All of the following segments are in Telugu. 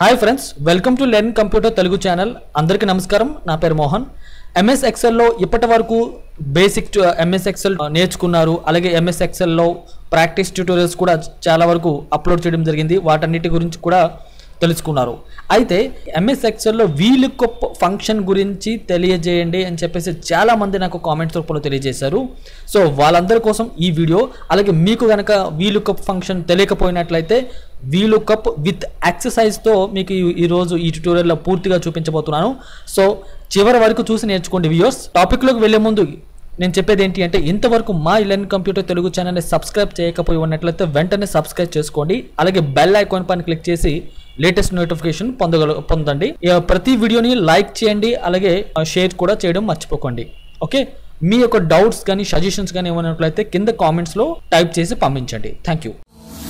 hi friends welcome to learn computer Telugu channel అందరికీ నమస్కారం నా పేరు మోహన్ ఎంఎస్ ఎక్సెల్లో ఇప్పటి వరకు బేసిక్ ఎంఎస్ ఎక్సెల్ నేర్చుకున్నారు అలాగే ఎంఎస్ ఎక్సెల్లో ప్రాక్టీస్ ట్యూటోరియల్స్ కూడా చాలా వరకు అప్లోడ్ చేయడం జరిగింది వాటన్నిటి గురించి కూడా తెలుసుకున్నారు అయితే ఎంఎస్ ఎక్సెల్లో వీలుకప్ ఫంక్షన్ గురించి తెలియజేయండి అని చెప్పేసి చాలా మంది నాకు కామెంట్స్ రూపంలో తెలియజేశారు సో వాళ్ళందరి కోసం ఈ వీడియో అలాగే మీకు కనుక వీలుకప్ ఫంక్షన్ తెలియకపోయినట్లయితే వీలుకప్ విత్ ఎక్సర్సైజ్తో మీకు ఈ- ఈరోజు ఈ ట్యూటోరియల్లో పూర్తిగా చూపించబోతున్నాను సో చివరి వరకు చూసి నేర్చుకోండి వ్యూయర్స్ టాపిక్లోకి వెళ్ళే ముందు నేను చెప్పేది ఏంటి అంటే ఇంతవరకు మా ఇలెన్ కంప్యూటర్ తెలుగు ఛానల్ని సబ్స్క్రైబ్ చేయకపోయి ఉన్నట్లయితే వెంటనే సబ్స్క్రైబ్ చేసుకోండి అలాగే బెల్ ఐకాన్ పైన క్లిక్ చేసి లేటెస్ట్ నోటిఫికేషన్ పొందగల పొందండి ఇక ప్రతి వీడియోని లైక్ చేయండి అలాగే షేర్ కూడా చేయడం మర్చిపోకండి ఓకే మీ యొక్క డౌట్స్ కానీ సజెషన్స్ కానీ ఏమైనట్లయితే కింద కామెంట్స్లో టైప్ చేసి పంపించండి thank you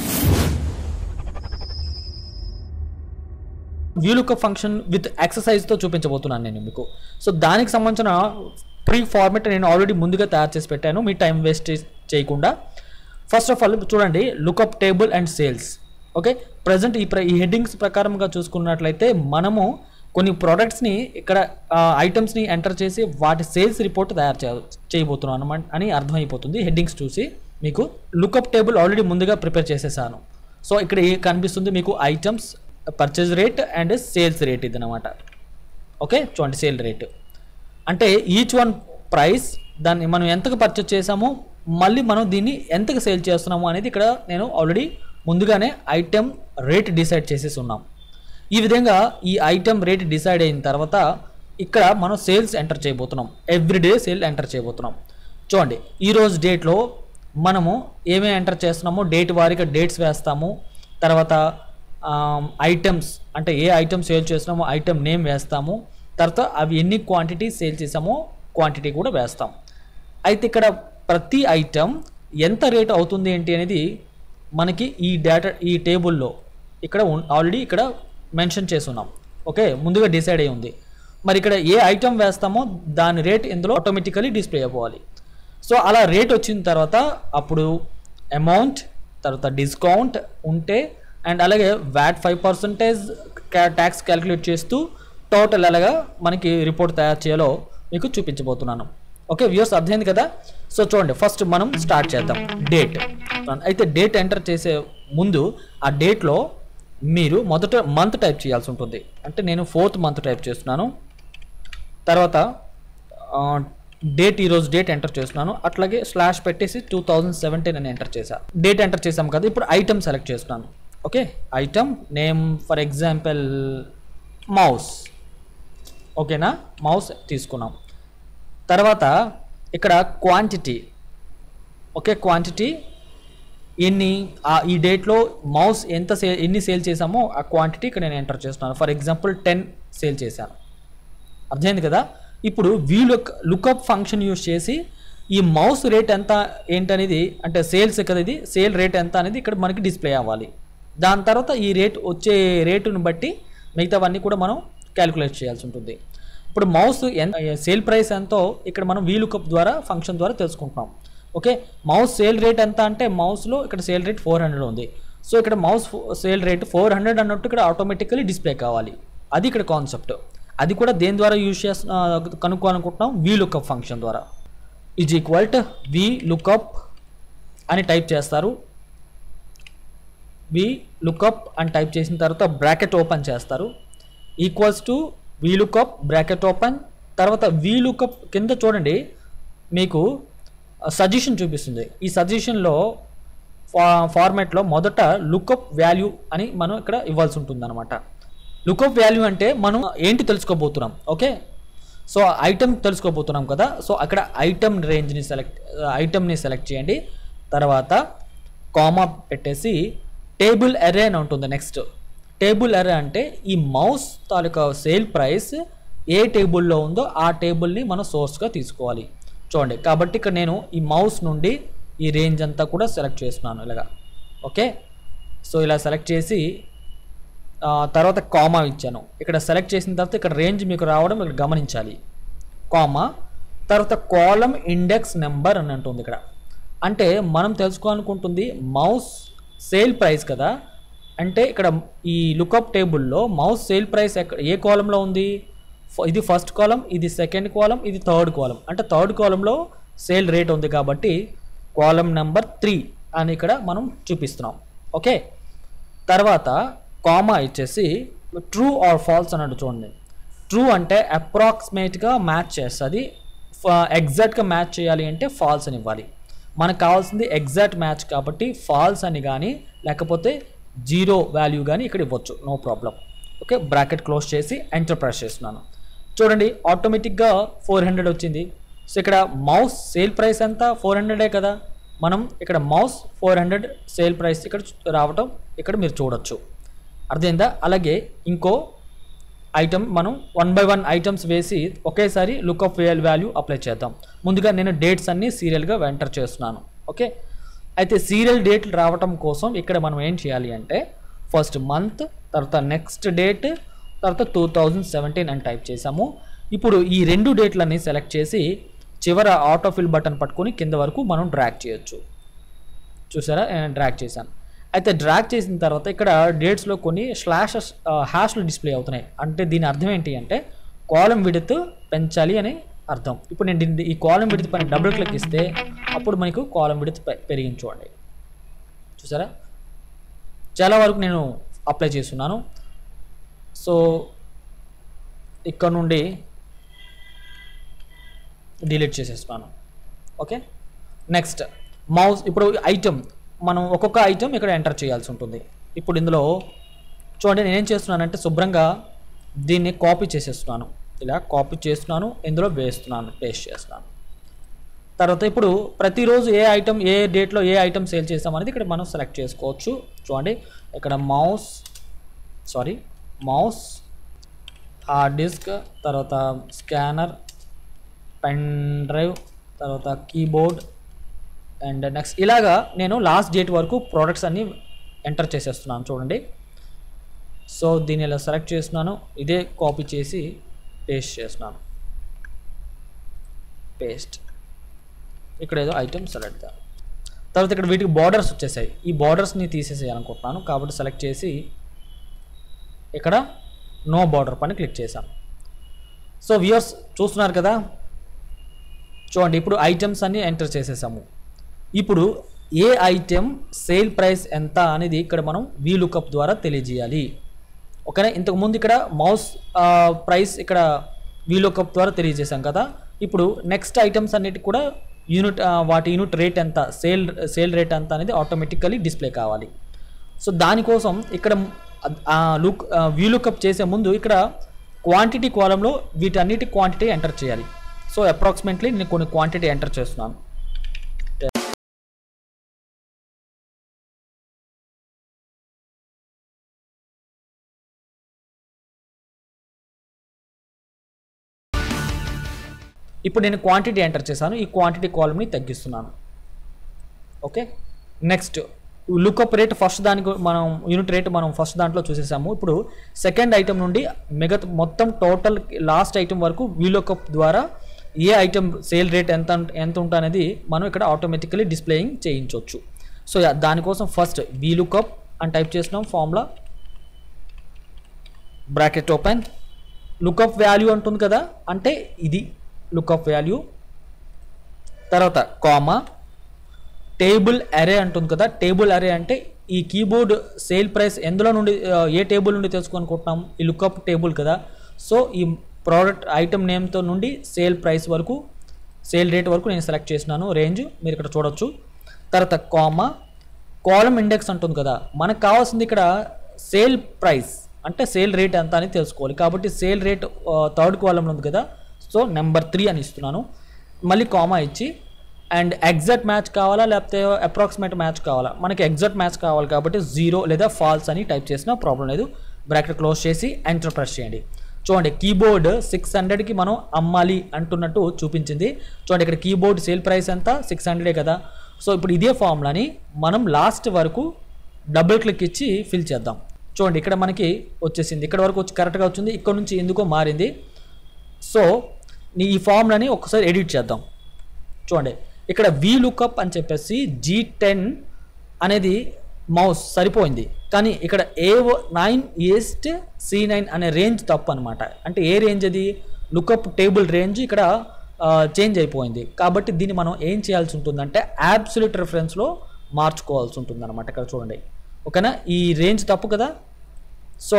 VLOOKUP function with ఎక్సర్సైజ్తో చూపించబోతున్నాను నేను మీకు సో దానికి సంబంధించిన ప్రీ ఫార్మెట్ నేను ఆల్రెడీ ముందుగా తయారు చేసి పెట్టాను మీ టైం వేస్ట్ చేయకుండా ఫస్ట్ ఆఫ్ ఆల్ చూడండి lookup table and sales okay present ఈ ప్ర ఈ హెడ్డింగ్స్ ప్రకారంగా చూసుకున్నట్లయితే మనము కొన్ని ప్రోడక్ట్స్ని ఇక్కడ ఐటమ్స్ని ఎంటర్ చేసి వాటి సేల్స్ రిపోర్ట్ తయారు చేయ చేయబోతున్నాను అనమాట అని అర్థమైపోతుంది హెడ్డింగ్స్ చూసి మీకు లుకప్ టేబుల్ ఆల్రెడీ ముందుగా ప్రిపేర్ చేసేసాను సో ఇక్కడ ఏ కనిపిస్తుంది మీకు items purchase rate and sales rate ఇది అనమాట ఓకే చూడండి సేల్ రేట్ అంటే ఈచ్ వన్ ప్రైస్ దాన్ని మనం ఎంతకు పర్చేజ్ చేసామో మళ్ళీ మనం దీన్ని ఎంతకు సేల్ చేస్తున్నాము అనేది ఇక్కడ నేను ఆల్రెడీ ముందుగానే ఐటెం రేట్ డిసైడ్ చేసేసి ఉన్నాం ఈ విధంగా ఈ ఐటెం రేట్ డిసైడ్ అయిన తర్వాత ఇక్కడ మనం సేల్స్ ఎంటర్ చేయబోతున్నాం ఎవ్రీడే సేల్ ఎంటర్ చేయబోతున్నాం చూడండి ఈరోజు డేట్లో మనము ఏమేమి ఎంటర్ చేస్తున్నామో డేట్ వారీగా డేట్స్ వేస్తాము తర్వాత ఐటమ్స్ అంటే ఏ ఐటమ్ సేల్ చేస్తున్నామో ఐటమ్ నేమ్ వేస్తాము తర్వాత అవి ఎన్ని క్వాంటిటీ సేల్ చేసామో క్వాంటిటీ కూడా వేస్తాం అయితే ఇక్కడ ప్రతి ఐటమ్ ఎంత రేట్ అవుతుంది ఏంటి అనేది మనకి ఈ డేటా ఈ టేబుల్లో ఇక్కడ ఆల్రెడీ ఇక్కడ మెన్షన్ చేస్తున్నాం ఓకే ముందుగా డిసైడ్ అయి ఉంది మరి ఇక్కడ ఏ ఐటమ్ వేస్తామో దాని రేట్ ఇందులో ఆటోమేటికలీ డిస్ప్లే అయిపోవాలి సో అలా రేట్ వచ్చిన తర్వాత అప్పుడు అమౌంట్ తర్వాత డిస్కౌంట్ ఉంటే అండ్ అలాగే VAT five percentage tax calculate చేస్తూ టోటల్ అలాగా మనకి రిపోర్ట్ తయారు చేయాలో మీకు చూపించబోతున్నాను ఓకే వ్యూస్ అర్థమైంది కదా సో చూడండి ఫస్ట్ మనం స్టార్ట్ చేద్దాం డేట్ అయితే డేట్ ఎంటర్ చేసే ముందు ఆ డేట్లో మీరు మొదట మంత్ టైప్ చేయాల్సి ఉంటుంది అంటే నేను ఫోర్త్ మంత్ టైప్ చేస్తున్నాను తర్వాత డేట్ ఈరోజు డేట్ ఎంటర్ చేస్తున్నాను అట్లాగే స్లాష్ పెట్టేసి టూ థౌజండ్ సెవెంటీన్ అని ఎంటర్ చేశా డేట్ ఎంటర్ చేసాం కదా ఇప్పుడు ఐటమ్ సెలెక్ట్ చేస్తున్నాను okay item name for example mouse ఓకేనా మౌస్ తీసుకున్నాం తర్వాత ఇక్కడ క్వాంటిటీ ఓకే క్వాంటిటీ ఎన్ని ఆ ఈ డేట్లో మౌస్ ఎంత సేల్ ఎన్ని సేల్ చేసామో ఆ క్వాంటిటీ ఇక్కడ నేను ఎంటర్ చేస్తున్నాను ఫర్ ఎగ్జాంపుల్ టెన్ సేల్ చేశాను అర్థమైంది కదా ఇప్పుడు V look lookup function use చేసి ఈ మౌస్ రేట్ ఎంత ఏంటనేది అంటే సేల్స్ కదా ఇది సేల్ రేట్ ఎంత అనేది ఇక్కడ మనకి డిస్ప్లే అవ్వాలి దాని తర్వాత ఈ రేట్ వచ్చే రేటును బట్టి మిగతావన్నీ కూడా మనం క్యాలిక్యులేట్ చేయాల్సి ఉంటుంది ఇప్పుడు మౌస్ ఎంత సేల్ ప్రైస్ ఎంతో ఇక్కడ మనం వీ లుకప్ ద్వారా ఫంక్షన్ ద్వారా తెలుసుకుంటున్నాం ఓకే మౌస్ సేల్ రేట్ ఎంత అంటే మౌస్లో ఇక్కడ సేల్ రేట్ ఫోర్ హండ్రెడ్ ఉంది సో ఇక్కడ mouse sale rate four hundred అన్నట్టు ఇక్కడ ఆటోమేటికలీ డిస్ప్లే కావాలి అది ఇక్కడ కాన్సెప్ట్ అది కూడా దేని ద్వారా యూజ్ చేస్తున్నా కనుక్కోవాలనుకుంటున్నాం వీ లుకప్ ఫంక్షన్ ద్వారా is equal to VLOOKUP అని టైప్ చేస్తారు వి లుకప్ అని టైప్ చేసిన తర్వాత బ్రాకెట్ ఓపెన్ చేస్తారు equals to VLOOKUP bracket open తర్వాత వి లుకప్ కింద చూడండి మీకు సజెషన్ చూపిస్తుంది ఈ సజెషన్లో ఫా ఫార్మాట్లో మొదట లుకప్ వాల్యూ అని మనం ఇక్కడ ఇవ్వాల్సి ఉంటుంది అనమాట లుకప్ వాల్యూ అంటే మనం ఏంటి తెలుసుకోబోతున్నాం ఓకే సో ఐటమ్ తెలుసుకోబోతున్నాం కదా సో అక్కడ ఐటమ్ రేంజ్ని సెలెక్ట్ ఐటమ్ని సెలెక్ట్ చేయండి తర్వాత కామా పెట్టేసి టేబుల్ ఎరే అని ఉంటుంది నెక్స్ట్ టేబుల్ ఎరే అంటే ఈ మౌస్ తాలూకా సేల్ ప్రైస్ ఏ టేబుల్లో ఉందో ఆ టేబుల్ని మనం సోర్స్గా తీసుకోవాలి చూడండి కాబట్టి ఇక్కడ నేను ఈ మౌస్ నుండి ఈ రేంజ్ అంతా కూడా సెలెక్ట్ చేస్తున్నాను ఇలాగా ఓకే సో ఇలా సెలెక్ట్ చేసి ఆ, తర్వాత కామా ఇచ్చాను ఇక్కడ సెలెక్ట్ చేసిన తర్వాత ఇక్కడ రేంజ్ మీకు రావడం ఇక్కడ గమనించాలి కామా తర్వాత కాలం ఇండెక్స్ నెంబర్ అని ఉంటుంది ఇక్కడ అంటే మనం తెలుసుకోవాలనుకుంటుంది మౌస్ సేల్ ప్రైస్ కదా అంటే ఇక్కడ ఈ లుకప్ టేబుల్లో మౌస్ సేల్ ప్రైస్ ఎక్కడ ఏ కాలంలో ఉంది ఫ- ఇది ఫస్ట్ కాలం ఇది సెకండ్ కాలం ఇది థర్డ్ కాలం అంటే థర్డ్ కాలంలో సేల్ రేట్ ఉంది కాబట్టి కాలం నెంబర్ త్రీ అని ఇక్కడ మనం చూపిస్తున్నాం ఓకే తర్వాత కామా ఇచ్చేసి ట్రూ ఆర్ ఫాల్స్ అన్నట్టు చూడండి ట్రూ అంటే అప్రాక్సిమేట్గా మ్యాచ్ చేస్తుంది ఎగ్జాక్ట్గా మ్యాచ్ చేయాలి అంటే ఫాల్స్ అని ఇవ్వాలి మనకు కావాల్సింది ఎగ్జాక్ట్ మ్యాచ్ కాబట్టి ఫాల్స్ అని కానీ లేకపోతే జీరో వాల్యూ కానీ ఇక్కడ ఇవ్వచ్చు no problem okay bracket close చేసి ఎంటర్ ప్రెస్ చేస్తున్నాను చూడండి ఆటోమేటిక్గా ఫోర్ హండ్రెడ్ వచ్చింది సో ఇక్కడ మౌస్ సేల్ ప్రైస్ ఎంత ఫోర్ హండ్రెడే కదా మనం ఇక్కడ mouse four hundred sale price ఇక్కడ చూ- రావటం ఇక్కడ మీరు చూడొచ్చు అర్థమైందా అలాగే ఇంకో ఐటమ్ మనం వన్ బై వన్ ఐటమ్స్ వేసి ఒకేసారి లుక్అప్ వేల్ వాల్యూ అప్లై చేద్దాం ముందుగా నేను డేట్స్ అన్ని సీరియల్గా ఎంటర్ చేస్తున్నాను ఓకే అయితే సీరియల్ డేట్లు రావటం కోసం ఇక్కడ మనం ఏం చేయాలి అంటే ఫస్ట్ మంత్ తర్వాత నెక్స్ట్ డేట్ తర్వాత టూ థౌజండ్ సెవెంటీన్ అని టైప్ చేసాము ఇప్పుడు ఈ రెండు డేట్లని సెలెక్ట్ చేసి చివర ఆటోఫిల్ బటన్ పట్టుకొని కింద వరకు మనం డ్రాగ్ చేయొచ్చు చూసారా నేను డ్రాగ్ చేశాను అయితే డ్రాగ్ చేసిన తర్వాత ఇక్కడ డేట్స్లో కొన్ని స్లాషెస్ హ్యాష్లు డిస్ప్లే అవుతున్నాయి అంటే దీని అర్థం ఏంటి అంటే కాలం విడత్ పెంచాలి అని అర్థం ఇప్పుడు నేను దీన్ని- ఈ కాలం విడత్ పైన డబుల్ క్లిక్ ఇస్తే అప్పుడు మనకు కాలం విడత్ పె- పెరిగింది చూడండి చూసారా చాలా వరకు నేను అప్లై చేస్తున్నాను సో ఇక్కడ నుండి డిలీట్ చేసేస్తున్నాను ఓకే నెక్స్ట్ మౌస్ ఇప్పుడు ఐటమ్ మనం ఒక్కొక్క ఐటమ్ ఇక్కడ ఎంటర్ చేయాల్సి ఉంటుంది ఇప్పుడు ఇందులో చూడండి నేనేం చేస్తున్నానంటే శుభ్రంగా దీన్ని కాపీ చేసేస్తున్నాను ఇలా కాపీ చేస్తున్నాను ఇందులో వేస్తున్నాను పేస్ట్ చేస్తున్నాను తర్వాత ఇప్పుడు ప్రతిరోజు ఏ ఐటమ్ ఏ డేట్లో ఏ ఐటమ్ సేల్ చేస్తామనేది ఇక్కడ మనం సెలెక్ట్ చేసుకోవచ్చు చూడండి ఇక్కడ mouse sorry mouse hard disk తర్వాత స్కానర్ పెన్ డ్రైవ్ తర్వాత కీబోర్డ్ అండ్ నెక్స్ట్ ఇలాగా నేను లాస్ట్ డేట్ వరకు ప్రోడక్ట్స్ అన్నీ ఎంటర్ చేసేస్తున్నాను చూడండి సో దీన్ని ఇలా సెలెక్ట్ చేస్తున్నాను ఇదే కాపీ చేసి పేస్ట్ చేస్తున్నాను పేస్ట్ ఇక్కడ ఏదో ఐటమ్ సెలెక్ట్ తర్వాత ఇక్కడ వీటికి బార్డర్స్ వచ్చేసాయి ఈ బార్డర్స్ని తీసేసేయాలనుకుంటున్నాను కాబట్టి సెలెక్ట్ చేసి ఇక్కడ నో బార్డర్ పైన క్లిక్ చేశాను సో వ్యూయర్స్ చూస్తున్నారు కదా చూడండి ఇప్పుడు ఐటమ్స్ అన్ని ఎంటర్ చేసేసాము ఇప్పుడు ఏ ఐటెం సేల్ ప్రైస్ ఎంత అనేది ఇక్కడ మనం వీ లుకప్ ద్వారా తెలియజేయాలి ఓకేనా ఇంతకుముందు ఇక్కడ మౌస్ ప్రైస్ ఇక్కడ వీ లుకప్ ద్వారా తెలియజేసాం కదా ఇప్పుడు నెక్స్ట్ ఐటమ్స్ అన్నిటి కూడా యూనిట్ వాటి యూనిట్ రేట్ ఎంత సేల్ సేల్ రేట్ ఎంత అనేది ఆటోమేటికలీ డిస్ప్లే కావాలి సో దానికోసం ఇక్కడ లుక్ వ్యూ లుకప్ చేసే ముందు ఇక్కడ క్వాంటిటీ కాలంలో వీటన్నిటి క్వాంటిటీ ఎంటర్ చేయాలి సో అప్రాక్సిమేట్లీ నేను కొన్ని క్వాంటిటీ ఎంటర్ చేస్తున్నాను ఇప్పుడు నేను క్వాంటిటీ ఎంటర్ చేశాను ఈ క్వాంటిటీ కాలంని తగ్గిస్తున్నాను okay next lookup rate first దానికి మనం యూనిట్ రేట్ మనం ఫస్ట్ దాంట్లో చూసేసాము ఇప్పుడు సెకండ్ ఐటమ్ నుండి మిగతా మొత్తం టోటల్ లాస్ట్ ఐటమ్ వరకు వీలుకప్ ద్వారా ఏ ఐటమ్ సేల్ రేట్ ఎంత ఎంత ఉంటుంది అనేది మనం ఇక్కడ ఆటోమేటికలీ డిస్ప్లేయింగ్ చేయించవచ్చు సో యా, దానికోసం ఫస్ట్ వీలుకప్ అని టైప్ చేసినాం formula bracket open lookup value అంటుంది కదా అంటే ఇది లుకప్ వాల్యూ తర్వాత కామా టేబుల్ అరే అంటుంది కదా టేబుల్ అరే అంటే ఈ కీబోర్డ్ సేల్ ప్రైస్ ఎందులో నుండి ఆ, ఏ టేబుల్ నుండి తెలుసుకోనుకుంటున్నాం ఈ లుకప్ టేబుల్ కదా సో ఈ ప్రోడక్ట్ ఐటమ్ నేమ్తో నుండి సేల్ ప్రైస్ వరకు సేల్ రేట్ వరకు నేను సెలెక్ట్ చేసినాను రేంజ్ మీరు ఇక్కడ చూడొచ్చు తర్వాత కామా కాలం ఇండెక్స్ అంటుంది కదా మనకు కావాల్సింది ఇక్కడ సేల్ ప్రైస్ అంటే సేల్ రేట్ ఎంత అని తెలుసుకోవాలి కాబట్టి సేల్ రేట్ థర్డ్ కాలంలో ఉంది కదా సో నెంబర్ త్రీ అని ఇస్తున్నాను మళ్ళీ కామా ఇచ్చి అండ్ ఎగ్జాక్ట్ మ్యాచ్ కావాలా లేకపోతే అప్రాక్సిమేట్ మ్యాచ్ కావాలా మనకి ఎగ్జాక్ట్ మ్యాచ్ కావాలి కాబట్టి జీరో లేదా ఫాల్స్ అని టైప్ చేసినా ప్రాబ్లం లేదు బ్రాకెట్ క్లోజ్ చేసి ఎంటర్ ప్రెస్ చేయండి చూడండి కీబోర్డ్ సిక్స్ హండ్రెడ్కి మనం అమ్మాలి అంటున్నట్టు చూపించింది చూడండి ఇక్కడ కీబోర్డ్ సేల్ ప్రైస్ ఎంత సిక్స్ హండ్రెడే కదా సో ఇప్పుడు ఇదే ఫార్ములాని మనం లాస్ట్ వరకు డబుల్ క్లిక్ ఇచ్చి ఫిల్ చేద్దాం చూడండి ఇక్కడ మనకి వచ్చేసింది ఇక్కడ వరకు వచ్చి కరెక్ట్గా వచ్చింది ఇక్కడ నుంచి ఎందుకో మారింది సో నీ ఈ ఫార్ములాని ఒకసారి ఎడిట్ చేద్దాం చూడండి ఇక్కడ వి లుకప్ అని చెప్పేసి జీ టెన్ అనేది మౌస్ సరిపోయింది కానీ ఇక్కడ A nine east C nine అనే రేంజ్ తప్పు అనమాట అంటే ఏ రేంజ్ అది లుకప్ టేబుల్ రేంజ్ ఇక్కడ చేంజ్ అయిపోయింది కాబట్టి దీన్ని మనం ఏం చేయాల్సి ఉంటుందంటే యాబ్సల్యూట్ రెఫరెన్స్లో మార్చుకోవాల్సి ఉంటుంది అనమాట ఇక్కడ చూడండి ఓకేనా ఈ రేంజ్ తప్పు కదా సో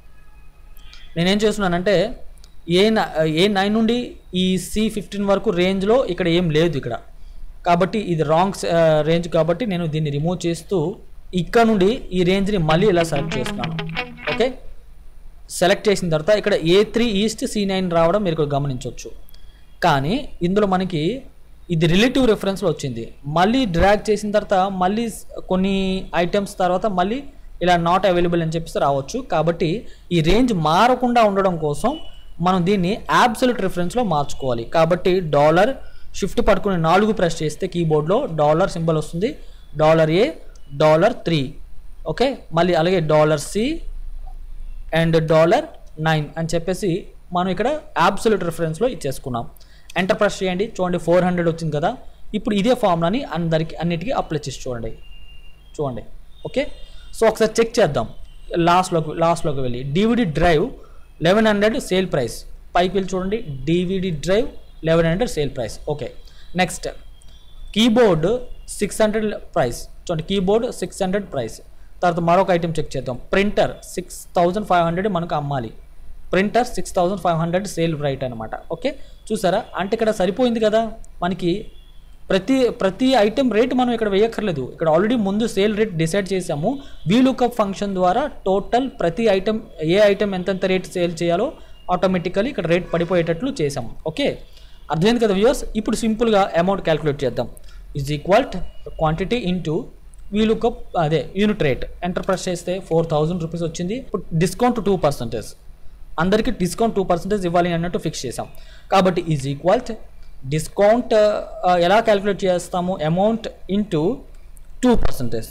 నేనేం చేస్తున్నానంటే ఏ న- ఏ నైన్ నుండి ఈ సి ఫిఫ్టీన్ వరకు రేంజ్లో ఇక్కడ ఏం లేదు ఇక్కడ కాబట్టి ఇది రాంగ్ రేంజ్ కాబట్టి నేను దీన్ని రిమూవ్ చేస్తూ ఇక్కడ నుండి ఈ రేంజ్ని మళ్ళీ ఇలా సెలెక్ట్ చేస్తున్నాను ఓకే సెలెక్ట్ చేసిన తర్వాత ఇక్కడ A three east C nine రావడం మీరు ఇక్కడ గమనించవచ్చు కానీ ఇందులో మనకి ఇది రిలేటివ్ రెఫరెన్స్లో వచ్చింది మళ్ళీ డ్రాగ్ చేసిన తర్వాత మళ్ళీ స్- కొన్ని ఐటమ్స్ తర్వాత మళ్ళీ ఇలా నాట్ అవైలబుల్ అని చెప్పేసి రావచ్చు కాబట్టి ఈ రేంజ్ మారకుండా ఉండడం కోసం మనం దీన్ని యాబ్సల్యూట్ రిఫరెన్స్లో మార్చుకోవాలి కాబట్టి డాలర్ షిఫ్ట్ పట్టుకుని నాలుగు ప్రెస్ చేస్తే కీబోర్డ్లో డాలర్ సింబల్ వస్తుంది dollar A dollar three okay మళ్ళీ అలాగే dollar C and dollar nine అని చెప్పేసి మనం ఇక్కడ అబ్సల్యూట్ రిఫరెన్స్లో ఇచ్చేసుకున్నాం ఎంటర్ ప్రెస్ చేయండి చూడండి ఫోర్ హండ్రెడ్ వచ్చింది కదా ఇప్పుడు ఇదే ఫార్ములాని అందరికి అన్నిటికీ అప్లై చేసి చూడండి చూడండి ఓకే సో ఒకసారి చెక్ చేద్దాం లాస్ట్లోకి లాస్ట్లోకి వెళ్ళి DVD drive eleven hundred sale price పైకి వెళ్ళి చూడండి DVD drive eleven hundred sale price okay next keyboard six hundred price చూడండి కీబోర్డ్ సిక్స్ హండ్రెడ్ ప్రైస్ తర్వాత మరొక ఐటెం చెక్ చేద్దాం printer six thousand five hundred మనకు అమ్మాలి printer six thousand five hundred sale rate అనమాట ఓకే చూసారా అంటే ఇక్కడ సరిపోయింది కదా మనకి ప్రతి ప్రతి ఐటెం రేట్ మనం ఇక్కడ వేయక్కర్లేదు ఇక్కడ ఆల్రెడీ ముందు సేల్ రేట్ డిసైడ్ చేసాము వీ లుకప్ ఫంక్షన్ ద్వారా టోటల్ ప్రతి ఐటెం ఏ ఐటెం ఎంతెంత రేట్ సేల్ చేయాలో ఆటోమేటికలీ ఇక్కడ రేట్ పడిపోయేటట్లు చేసాము ఓకే అర్థమైంది కదా వ్యూవర్స్ ఇప్పుడు సింపుల్గా అమౌంట్ క్యాలిక్యులేట్ చేద్దాం is equal quantity into VLOOKUP అదే యూనిట్ రేట్ ఎంటర్ ప్రెస్ చేస్తే ఫోర్ థౌజండ్ రూపీస్ వచ్చింది ఇప్పుడు డిస్కౌంట్ టూ పర్సెంటేజ్ అందరికీ డిస్కౌంట్ టూ పర్సెంటేజ్ ఇవ్వాలి అన్నట్టు ఫిక్స్ చేసాం కాబట్టి ఈజ్ ఈక్వల్ డిస్కౌంట్ ఎలా క్యాలిక్యులేట్ చేస్తాము amount into two percentage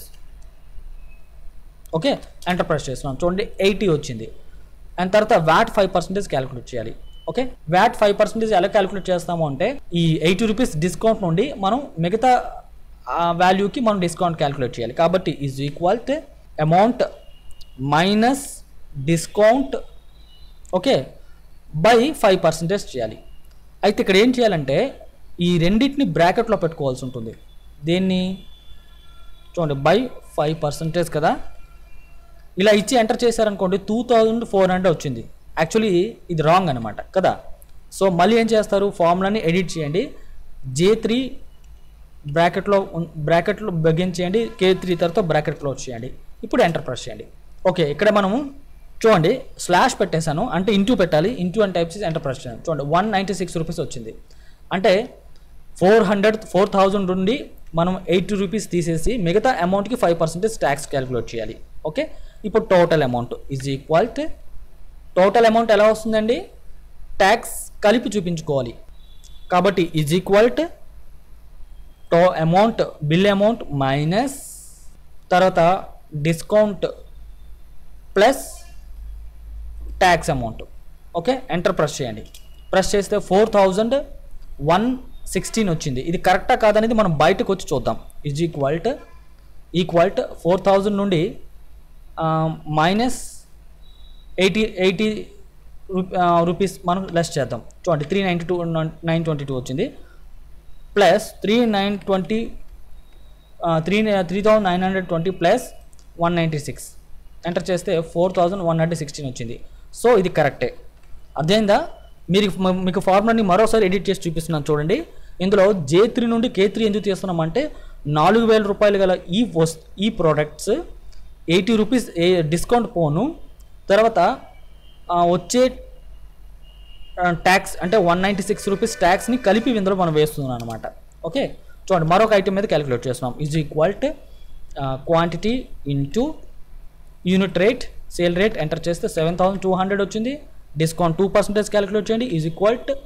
okay enter press చేస్తున్నాం చూడండి ఎయిటీ వచ్చింది అండ్ తర్వాత వ్యాట్ ఫైవ్ పర్సెంటేజ్ క్యాలిక్యులేట్ చేయాలి ఓకే వ్యాట్ ఫైవ్ పర్సెంటేజ్ ఎలా క్యాలిక్యులేట్ చేస్తాము అంటే ఈ ఎయిటీ రూపీస్ డిస్కౌంట్ నుండి మనం మిగతా వాల్యూకి మనం డిస్కౌంట్ క్యాలిక్యులేట్ చేయాలి కాబట్టి is equal to amount minus discount okay by five percentage చేయాలి అయితే ఇక్కడ ఏం చేయాలంటే ఈ రెండింటిని బ్రాకెట్లో పెట్టుకోవాల్సి ఉంటుంది దీన్ని చూడండి బై ఫైవ్ పర్సెంటేజ్ కదా ఇలా ఇచ్చి ఎంటర్ చేశారనుకోండి టూ థౌజండ్ ఫోర్ హండ్రెడ్ వచ్చింది యాక్చువల్లీ ఇది రాంగ్ అనమాట కదా సో మళ్ళీ ఏం చేస్తారు ఫార్ములాని ఎడిట్ చేయండి జే త్రీ బ్రాకెట్లో బ్రాకెట్లో బిగిన్ చేయండి కే త్రీ తర్వాత బ్రాకెట్ క్లోజ్ చేయండి ఇప్పుడు ఎంటర్ ప్రెస్ చేయండి ఓకే ఇక్కడ మనము చూడండి స్లాష్ పెట్టేశాను అంటే ఇంటూ పెట్టాలి ఇంటూ అని టైప్ చేసి ఎంటర్ ప్రెస్ చేయండి చూడండి వన్ నైంటీ సిక్స్ రూపీస్ వచ్చింది అంటే ఫోర్ హండ్రెడ్ ఫోర్ థౌజండ్ నుండి మనం ఎయిటీ రూపీస్ తీసేసి మిగతా అమౌంట్కి ఫైవ్ పర్సెంటేజ్ ట్యాక్స్ క్యాలిక్యులేట్ చేయాలి ఓకే ఇప్పుడు total amount is equal to total amount ఎలా వస్తుందండి ట్యాక్స్ కలిపి చూపించుకోవాలి కాబట్టి is equal to to amount bill amount minus తర్వాత discount plus tax amount okay enter press చేయండి ప్రెస్ చేస్తే ఫోర్ థౌజండ్ వన్ సిక్స్టీన్ వచ్చింది ఇది కరెక్టా కాదనేది మనం బయటకు వచ్చి చూద్దాం is equal to equal to four thousand నుండి మైనస్ ఎయిటీ ఎయిటీ రూపీస్ మనం లెస్ చేద్దాం చూడండి three ninety two nine twenty two వచ్చింది plus three nine twenty three three thousand nine hundred twenty plus one ninety six enter చేస్తే four thousand one hundred sixteen వచ్చింది సో ఇది కరెక్టే అర్థమైందా మీరు మ- మీకు ఫార్ములాని మరోసారి ఎడిట్ చేసి చూపిస్తున్నాను చూడండి ఇందులో జే త్రీ నుండి కే త్రీ ఎందుకు తీస్తున్నామంటే నాలుగు వేల రూపాయలు గల ఈ వస్ ఈ ప్రోడక్ట్స్ ఎయిటీ రూపీస్ ఏ డిస్కౌంట్ పోను తర్వాత ఆ, వచ్చే ట్యాక్స్ అంటే వన్ నైంటీ సిక్స్ రూపీస్ ట్యాక్స్ని కలిపి ఇందులో మనం వేస్తున్నాం అనమాట ఓకే చూడండి మరొక ఐటమ్ మీద క్యాలిక్యులేట్ చేస్తున్నాం is equal to quantity into unit rate sale rate enter చేస్తే సెవెన్ థౌసండ్ టూ హండ్రెడ్ వచ్చింది డిస్కౌంట్ టూ పర్సెంటేజ్ క్యాలిక్యులేట్ చేయండి is equal to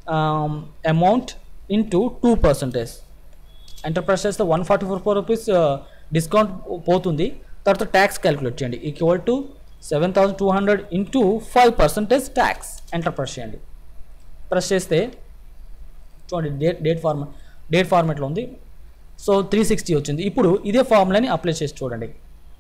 amount into two percentage enter press చేస్తే one forty four four rupees discount పోతుంది తర్వాత ట్యాక్స్ క్యాలిక్యులేట్ చేయండి equal to seven thousand two hundred into five percentage tax enter press చేయండి ప్రెస్ చేస్తే చూడండి డేట్ డేట్ ఫార్మా డేట్ ఫార్మాట్లో ఉంది సో త్రీ సిక్స్టీ వచ్చింది ఇప్పుడు ఇదే ఫార్ములాని అప్లై చేసి చూడండి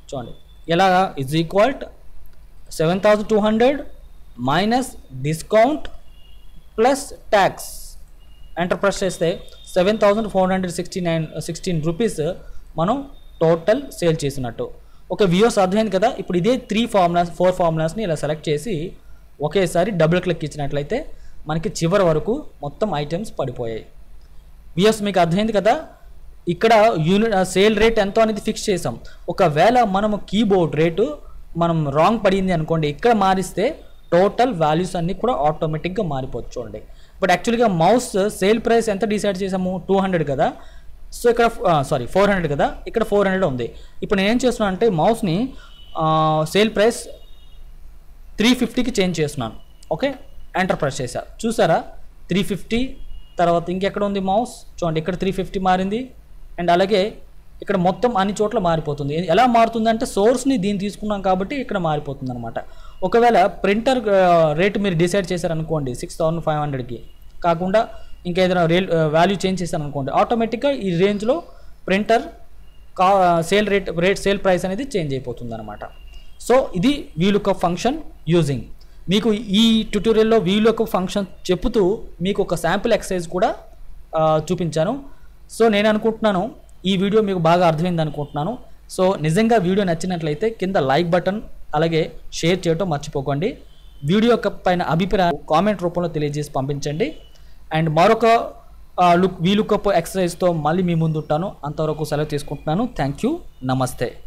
చూడండి ఎలా is equal seven thousand two hundred minus discount plus tax enter press చేస్తే seven thousand four hundred sixty nine sixteen rupees మనం టోటల్ సేల్ చేసినట్టు ఒక వ్యూస్ అర్థమైంది కదా ఇప్పుడు ఇదే త్రీ ఫార్ములాస్ ఫోర్ ఫార్ములాస్ని ఇలా సెలెక్ట్ చేసి ఒకేసారి డబుల్ క్లిక్ ఇచ్చినట్లయితే మనకి చివరి వరకు మొత్తం ఐటమ్స్ పడిపోయాయి విఎస్ మీకు అర్థమైంది కదా ఇక్కడ యూనిట్ సేల్ రేట్ ఎంతో అనేది ఫిక్స్ చేసాం ఒకవేళ మనము కీబోర్డ్ రేటు మనం రాంగ్ పడింది అనుకోండి ఇక్కడ మారిస్తే టోటల్ వాల్యూస్ అన్నీ కూడా ఆటోమేటిక్గా మారిపోవచ్చు చూడండి బట్ యాక్చువల్గా మౌస్ సేల్ ప్రైస్ ఎంత డిసైడ్ చేసాము టూ హండ్రెడ్ కదా సో ఇక్కడ సారీ ఫోర్ హండ్రెడ్ కదా ఇక్కడ ఫోర్ హండ్రెడ్ ఉంది ఇప్పుడు నేను ఏం చేస్తున్నాను అంటే మౌస్ని సేల్ ప్రైస్ త్రీ ఫిఫ్టీకి చేంజ్ చేస్తున్నాను ఓకే ఎంటర్ ప్రెస్ చేశా చూసారా త్రీ ఫిఫ్టీ తర్వాత ఇంకెక్కడ ఉంది మౌస్ చూడండి ఇక్కడ త్రీ ఫిఫ్టీ మారింది అండ్ అలాగే ఇక్కడ మొత్తం అన్ని చోట్ల మారిపోతుంది ఎలా మారుతుంది అంటే సోర్స్ని దీన్ని తీసుకున్నాం కాబట్టి ఇక్కడ మారిపోతుంది అనమాట ఒకవేళ ప్రింటర్ రేట్ మీరు డిసైడ్ చేశారనుకోండి సిక్స్ థౌసండ్ ఫైవ్ హండ్రెడ్కి కాకుండా ఇంకా ఏదైనా రేల్ వాల్యూ చేంజ్ చేశారనుకోండి ఆటోమేటిక్గా ఈ రేంజ్లో ప్రింటర్ కా sale rate rate sale price అనేది చేంజ్ అయిపోతుంది అనమాట సో ఇది వీలుకప్ ఫంక్షన్ యూజింగ్ మీకు ఈ ట్యూటోరియల్లో వీలుకప్ ఫంక్షన్ చెప్తూ మీకు ఒక శాంపుల్ ఎక్సర్సైజ్ కూడా ఆ, చూపించాను సో నేను అనుకుంటున్నాను ఈ వీడియో మీకు బాగా అర్థమైంది అనుకుంటున్నాను సో నిజంగా వీడియో నచ్చినట్లయితే కింద లైక్ బటన్ అలాగే షేర్ చేయటం మర్చిపోకండి వీడియో యొక్క పైన అభిప్రాయం కామెంట్ రూపంలో తెలియజేసి పంపించండి అండ్ మరొక లుక్ వీలుకప్ ఎక్సర్సైజ్తో మళ్ళీ మీ ముందు ఉంటాను అంతవరకు సెలవు తీసుకుంటున్నాను థ్యాంక్ యూ నమస్తే